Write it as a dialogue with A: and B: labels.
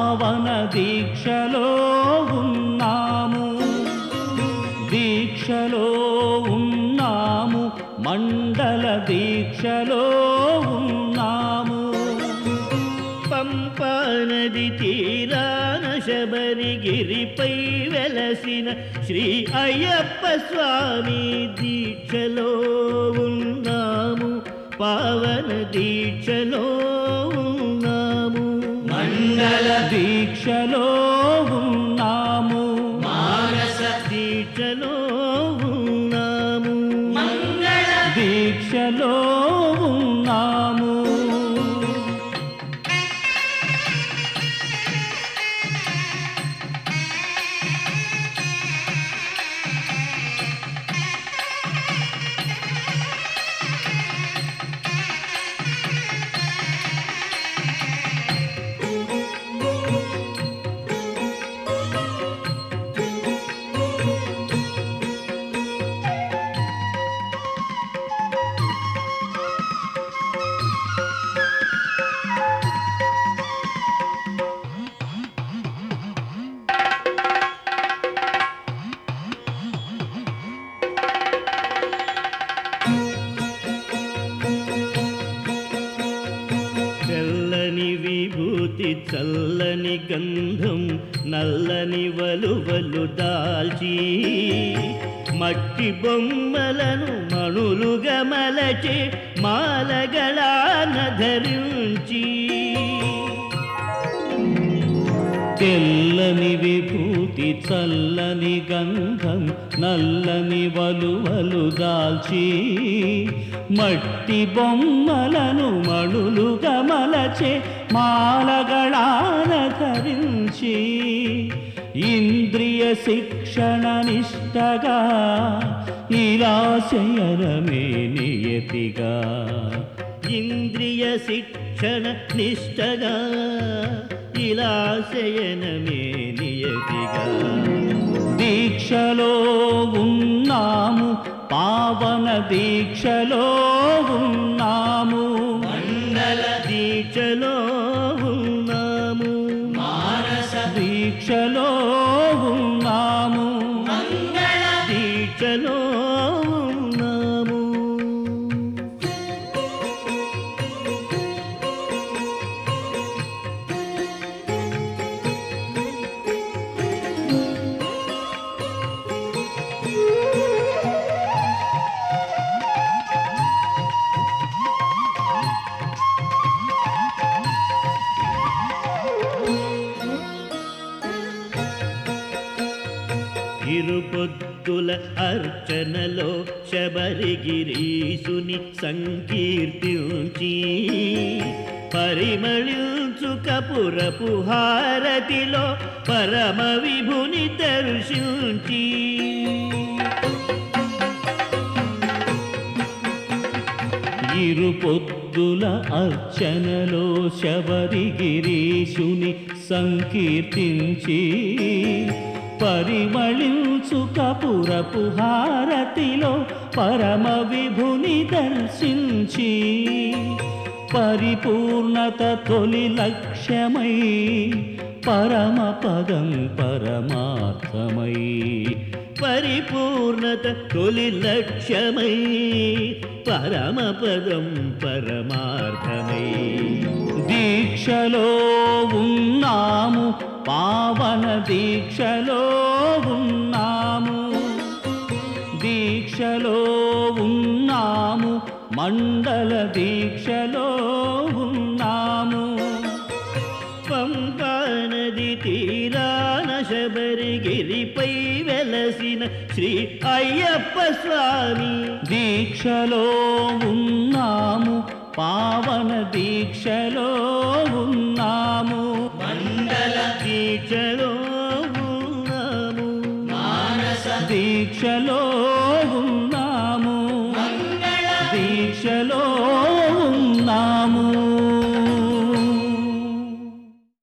A: పావన దీక్షలో ఉన్నాము దీక్షలో ఉన్నాము మండల దీక్షలో ఉన్నాము
B: పంపానది తీరాన శబరిగిరిపై వెలసిన శ్రీ అయ్యప్ప స్వామి దీక్షలో ఉన్నాము పావన దీక్షలో ఉన్నాము
A: మండల దీక్షలో ఉన్నాము
B: మానస దీక్షలో ఉన్నాము
A: దీక్షలో ఉన్నాము
B: తెల్లని విభూతి చల్లని గంధం నల్లని వలువలు దాల్చి మట్టి బొమ్మలను మణులుగా మలచి మాలగళాన ధరించి
A: తెల్లని విభూతి చల్లని గంధం నల్లని వలువలు దాల్చి మట్టి బొమ్మలను మణులుగా మలచే మాలగళాన ధరించి ఇంద్రియ శిక్షణ నిష్టగా ఇలా శయనమే నియతిగా
B: ఇంద్రియ శిక్షణ నిష్టగా ఇలా శయనమే నియతిగా
A: దీక్షలో ఉన్నాము పావన దీక్షలో ఉన్నాము
B: మండల దీక్షలో ఉన్నాము
A: మానస దీక్షలో ఉన్నాము
B: దీక్షలో ఉన్నాము ఇరుపొద్దుల అర్చనలో శబరిగిరీసుని సంకీర్తించి పరిమళించు కపురపు హారతిలో పరమ విభుని దర్శించి
A: ఇరు పొద్దుల అర్చనలో శబరిగిరీశుని సంకీర్తించి పరిమళించు కపురపు హారతిలో పరమ విభుని దర్శించి పరిపూర్ణత తొలి లక్ష్యమై పరమ పదం పరమార్థమై
B: పరిపూర్ణత తొలి లక్ష్యమై పరమపదం పరమార్థమై
A: దీక్షలో ఉన్నాము పావన దీక్షలో ఉన్నాము దీక్షలో ఉన్నాము మండల దీక్షలో ఉన్నాము
B: పంపానది తీరాన శబరిగిరిపై వెలసిన శ్రీ అయ్యప్ప స్వామి
A: దీక్షలో ఉన్నాము పావన దీక్షలో ఉన్నాము
B: మండల దీక్షలో ఉన్నాము
A: దీక్షలో